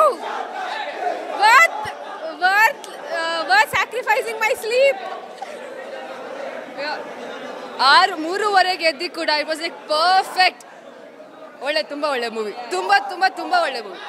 worth worth worth sacrificing my sleep ಆರು ಮೂರುವರೆಗೆ ಎದ್ದಿ ಕೂಡ ಇಟ್ ವಾಸ್ ಲೈಕ್ ಪರ್ಫೆಕ್ಟ್ ಒಳ್ಳೆ ತುಂಬ ಒಳ್ಳೆ ಮೂವಿ ತುಂಬ ತುಂಬ ತುಂಬ ಒಳ್ಳೆ ಮೂವಿ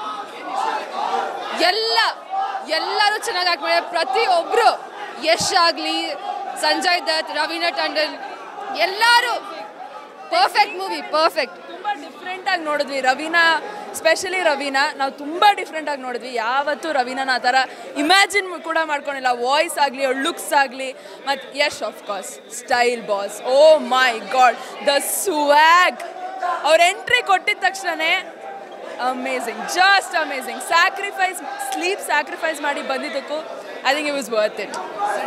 ಎಲ್ಲ ಎಲ್ಲರೂ ಚೆನ್ನಾಗಿ ಆಕ್ಟ್ ಮಾಡಿದ್ದಾರೆ ಪ್ರತಿಯೊಬ್ಬರು ಯಶ್ ಆಗಲಿ ಸಂಜಯ್ ದತ್ ರವೀನಾ ಟಂಡನ್ ಎಲ್ಲರೂ ಪರ್ಫೆಕ್ಟ್ ಮೂವಿ ಪರ್ಫೆಕ್ಟ್ ತುಂಬ ಡಿಫ್ರೆಂಟಾಗಿ ನೋಡಿದ್ವಿ ರವೀನಾ ಸ್ಪೆಷಲಿ ರವೀನಾ ನಾವು ತುಂಬ ಡಿಫ್ರೆಂಟಾಗಿ ನೋಡಿದ್ವಿ ಯಾವತ್ತೂ ರವೀನಾನ ಆ ಥರ ಇಮ್ಯಾಜಿನ್ ಕೂಡ ಮಾಡ್ಕೊಂಡಿಲ್ಲ ವಾಯ್ಸ್ ಆಗಲಿ ಅವ್ಳ ಲುಕ್ಸ್ ಆಗಲಿ ಮತ್ತು Yash of course style boss oh my god the swag ಅವ್ರ ಎಂಟ್ರಿ ಕೊಟ್ಟಿದ ತಕ್ಷಣನೇ amazing just amazing sacrifice sleep sacrifice ಮಾಡಿ ಬಂದಿದ್ದಕ್ಕೂ I think it was worth it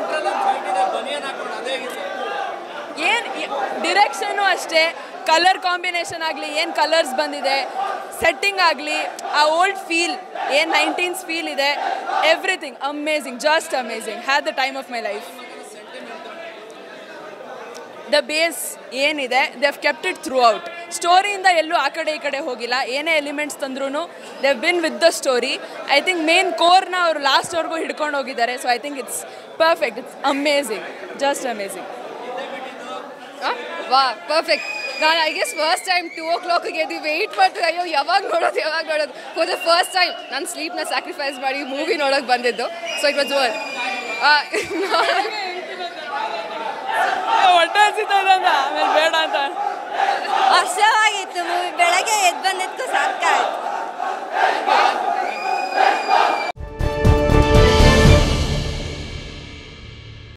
ಏನು ಡಿರೆಕ್ಷನು ಅಷ್ಟೇ ಕಲರ್ ಕಾಂಬಿನೇಷನ್ ಆಗಲಿ ಏನು ಕಲರ್ಸ್ ಬಂದಿದೆ ಸೆಟ್ಟಿಂಗ್ ಆಗಲಿ ಆ ಓಲ್ಡ್ ಫೀಲ್ ಏನು ನೈನ್ಟೀನ್ಸ್ ಫೀಲ್ ಇದೆ everything amazing just amazing have the time of my life the base ಏನಿದೆ they have kept it throughout ಸ್ಟೋರಿಯಿಂದ ಎಲ್ಲೂ ಆ ಕಡೆ ಈ ಕಡೆ ಹೋಗಿಲ್ಲ ಏನೇ ಎಲಿಮೆಂಟ್ಸ್ ತಂದ್ರೂ they been with the story I think main ಕೋರ್ನ ಅವರು ಲಾಸ್ಟ್ವರೆಗೂ ಹಿಡ್ಕೊಂಡು ಹೋಗಿದ್ದಾರೆ so I think it's perfect it's amazing just amazing ವಾ ಪರ್ಫೆಕ್ಟ್ ನಾನು I guess first time two ಓ ಕ್ಲಾಕಿಗೆ ಎದ್ದು ವೆಯ್ಟ್ ಮಾಡ್ತೀವಿ ಅಯ್ಯೋ ಯಾವಾಗ ನೋಡೋದು ಯಾವಾಗ ನೋಡೋದು ಫಾರ್ ದ ಫಸ್ಟ್ ಟೈಮ್ ನಾನು ಸ್ಲೀಪ್ನ ಸ್ಯಾಕ್ರಿಫೈಸ್ ಮಾಡಿ ಮೂವಿ ನೋಡೋಕೆ ಬಂದಿದ್ದು ಸೊ ಇಟ್ ವಾಸ್ ವರ್ ಹೊಟ್ಟೆ ಹಸಿತದಂತ ಆಮೇಲೆ ಬೇಡ ಅಂತ ಅಸವಾಗಿತ್ತು ಮೂವಿ ಬೆಳಗ್ಗೆ ಎದ್ದು ಬಂದಿದ್ದಕ್ಕೂ ಸಾಕಾಯ್ತು